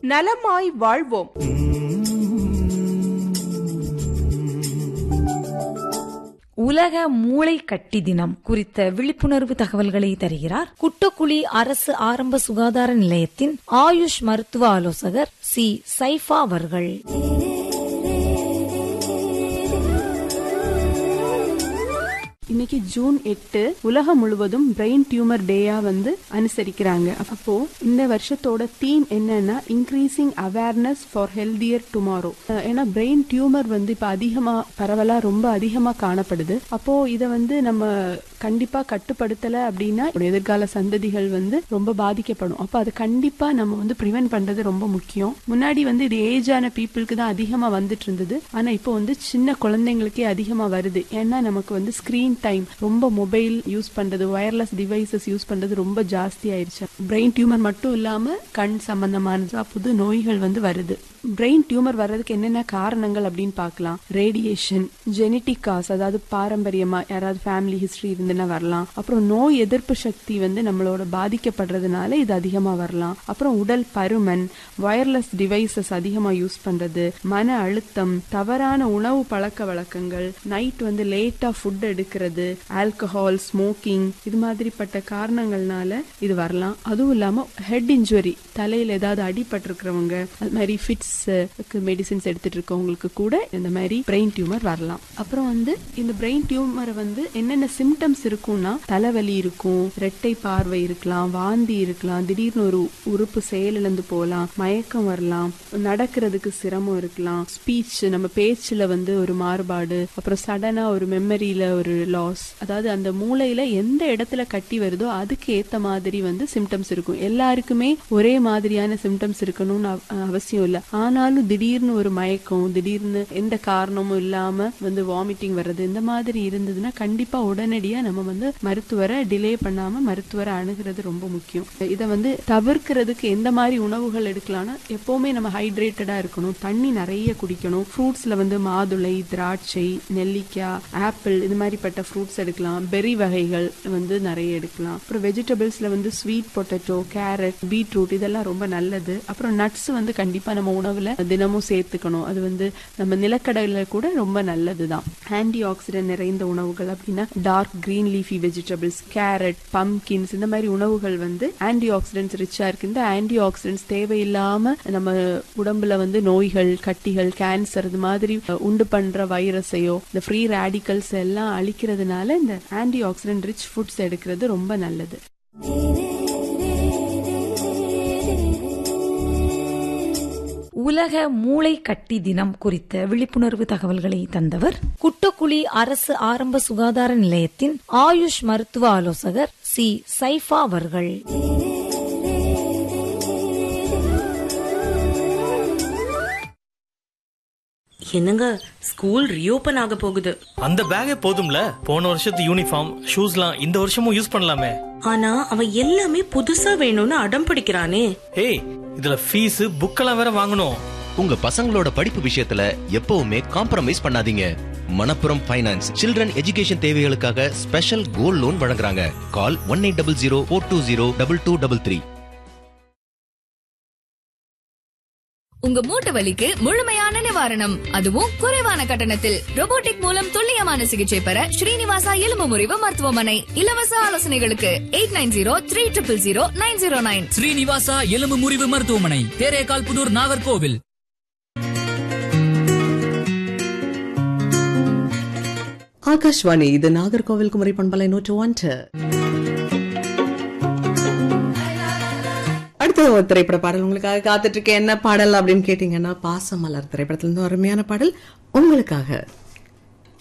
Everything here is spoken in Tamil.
நலமாய் வாழ்வோம் உலக மூளை கட்டி தினம் குறித்த விழிப்புணர்வு தகவல்களை தருகிறார் குட்டக்குழி அரசு ஆரம்ப சுகாதார நிலையத்தின் ஆயுஷ் மருத்துவ ஆலோசகர் சி சைஃபா அவர்கள் இன்னைக்கு ஜூன் எட்டு உலகம் முழுவதும் பிரெயின் டியூமர் டேயா வந்து அனுசரிக்கிறாங்க அப்போ இந்த வருஷத்தோட தீம் என்னன்னா increasing awareness for healthier tomorrow ஏன்னா பிரெயின் டியூமர் வந்து இப்ப அதிகமா பரவலா ரொம்ப அதிகமா காணப்படுது அப்போ இத வந்து நம்ம கண்டிப்பா கட்டுப்படுத்தல அப்படின்னா எதிர்கால சந்ததிகள் வந்து ரொம்ப பாதிக்கப்படும் அப்ப அது கண்டிப்பா நம்ம வந்து ப்ரிவென்ட் பண்றது ரொம்ப முக்கியம் முன்னாடி வந்து இது ஏஜான பீப்புளுக்கு தான் அதிகமா வந்துட்டு இருந்தது ஆனா இப்போ வந்து சின்ன குழந்தைங்களுக்கே அதிகமா வருது ஏன்னா நமக்கு வந்து ஸ்கிரீன் டைம் ரொம்ப மொபைல் யூஸ் பண்றது வயர்லெஸ் டிவைசஸ் யூஸ் பண்றது ரொம்ப ஜாஸ்தி ஆயிருச்சு பிரெயின் டியூமர் மட்டும் இல்லாம கண் சம்பந்தமான புது நோய்கள் வந்து வருது பிரெயின் டியூமர் வர்றதுக்கு என்னென்ன காரணங்கள் அப்படின்னு பார்க்கலாம் ரேடியேஷன் ஜெனட்டிக் காஸ் அதாவது பாரம்பரியமா யாராவது ஃபேமிலி ஹிஸ்டரி இருந்துன்னா வரலாம் அப்புறம் நோய் எதிர்ப்பு சக்தி வந்து நம்மளோட பாதிக்கப்படுறதுனால இது அதிகமா வரலாம் அப்புறம் உடல் பருமன் வயர்லெஸ் டிவைசஸ் அதிகமா யூஸ் பண்றது மன அழுத்தம் தவறான உணவு பழக்க வழக்கங்கள் நைட் வந்து லேட்டா ஃபுட் எடுக்கிறது ஆல்கஹால் ஸ்மோக்கிங் இது மாதிரிப்பட்ட காரணங்கள்னால இது வரலாம் அதுவும் இல்லாம ஹெட் இன்ஜுரி தலையில ஏதாவது அடிபட்டிருக்கிறவங்க அது மாதிரி ஃபிட்ஸ் மெடிசின்ஸ் எடுத்துட்டு இருக்கவங்களுக்கு கூட இந்த மாதிரி பிரெயின் டியூமர் வரலாம் அப்புறம் வந்து இந்த பிரெயின் டியூமரை வந்து என்னென்ன சிம்டம்ஸ் இருக்கும்னா தலைவலி இருக்கும் ரெட்டை பார்வை இருக்கலாம் வாந்தி இருக்கலாம் திடீர்னு ஒரு உறுப்பு செயலிழந்து போகலாம் மயக்கம் வரலாம் நடக்கிறதுக்கு சிரமம் இருக்கலாம் ஸ்பீச் நம்ம பேச்சுல வந்து ஒரு மாறுபாடு அப்புறம் சடனா ஒரு மெமரியில ஒரு லாஸ் அதாவது அந்த மூளையில எந்த இடத்துல கட்டி வருதோ அதுக்கு ஏத்த மாதிரி வந்து சிம்டம்ஸ் இருக்கும் எல்லாருக்குமே ஒரே மாதிரியான சிம்டம்ஸ் இருக்கணும்னு அவ- அவசியம் இல்ல ஆனாலும் திடீர்னு ஒரு மயக்கம் திடீர்னு எந்த காரணமும் இல்லாம வந்து வாமிட்டிங் வர்றது இந்த மாதிரி இருந்ததுன்னா கண்டிப்பா உடனடியா நம்ம வந்து மருத்துவரை டிலே பண்ணாம மருத்துவரை அணுகிறது ரொம்ப முக்கியம் இதை வந்து தவிர்க்கிறதுக்கு எந்த மாதிரி உணவுகள் எடுக்கலாம்னா எப்பவுமே நம்ம ஹைட்ரேட்டடா இருக்கணும் தண்ணி நிறைய குடிக்கணும் ஃப்ரூட்ஸ்ல வந்து மாதுளை திராட்சை நெல்லிக்காய் ஆப்பிள் இது மாதிரிப்பட்ட ஃப்ரூட்ஸ் எடுக்கலாம் பெரி வகைகள் வந்து நிறைய எடுக்கலாம் அப்புறம் வெஜிடபிள்ஸ்ல வந்து ஸ்வீட் பொட்டேட்டோ கேரட் பீட்ரூட் இதெல்லாம் ரொம்ப நல்லது அப்புறம் நட்ஸ் வந்து கண்டிப்பா நம்ம உணவுல தினமும் சேர்த்துக்கணும் அது வந்து நம்ம நிலக்கடலை கூட ரொம்ப நல்லதுதான் ஆன்டி ஆக்சிடென்ட் நிறைந்த உணவுகள் அப்படின்னா dark green leafy vegetables carrot pumpkins இந்த மாதிரி உணவுகள் வந்து ஆன்டி ஆக்சிடென்ட்ஸ் ரிச்சா இருக்கு இந்த ஆன்டி ஆக்சிடென்ட்ஸ் தேவையில்லாம நம்ம உடம்புல வந்து நோய்கள் கட்டிகள் கேன்சர் இது மாதிரி அஹ், உண்டு பண்ற வைரஸையோ இந்த ஃப்ரீ ரேடிக்கல்ஸ் எல்லாம் அழிக்கிறதுனால இந்த ஆன்டி ஆக்சிடென்ட் ரிச் ஃபுட்ஸ் எடுக்கிறது ரொம்ப நல்லது உலக மூளை கட்டி தினம் குறித்த விழிப்புணர்வு தகவல்களை தந்தவர் குட்டக்குழி அரசு ஆரம்ப சுகாதார நிலையத்தின் ஆயுஷ் மருத்துவ ஆலோசகர் சி சைஃபா அவர்கள் என்னங்க ஸ்கூல் ரீஓபன் ஆக போகுது அந்த பேக்கே போதும்ல போன வருஷத்து யூனிஃபார்ம் ஷூஸ்லாம் இந்த வருஷமும் யூஸ் பண்ணலாமே ஆனா அவன் எல்லாமே புதுசா வேணும்னு அடம் பிடிக்கிறானே ஏய் இதுல ஃபீஸ் புக்கெல்லாம் வேற வாங்கணும் உங்க பசங்களோட படிப்பு விஷயத்துல எப்பவுமே காம்ப்ரமைஸ் பண்ணாதீங்க மணப்புரம் ஃபைனான்ஸ் சில்ட்ரன் எஜுகேஷன் தேவைகளுக்காக ஸ்பெஷல் கோல்ட் லோன் வழங்குறாங்க call one eight double zero four two zero double two double three உங்க மூட்டு வலிக்கு முழுமையான நிவாரணம் அதுவும் குறைவான கட்டணத்தில் robotic மூலம் துல்லியமான சிகிச்சை பெற ஸ்ரீனிவாசா எலும்பு முறிவு மருத்துவமனை இலவச ஆலோசனைகளுக்கு eight nine zero three triple zero nine zero nine Srinivasa எலும்பு முறிவு மருத்துவமனை தேரேகால் புதூர் நாகர்கோவில் ஆகாஷ்வாணி இது நாகர்கோவில் குமரி பண்பலை நூற்று ஒன்று அடுத்த ஒரு திரைப்பட பாடல் உங்களுக்காக காத்துட்டு இருக்கேன் என்ன பாடல் அப்படின்னு கேட்டீங்கன்னா பாசமலர் திரைப்படத்துல இருந்து ஒரு அருமையான பாடல் உங்களுக்காக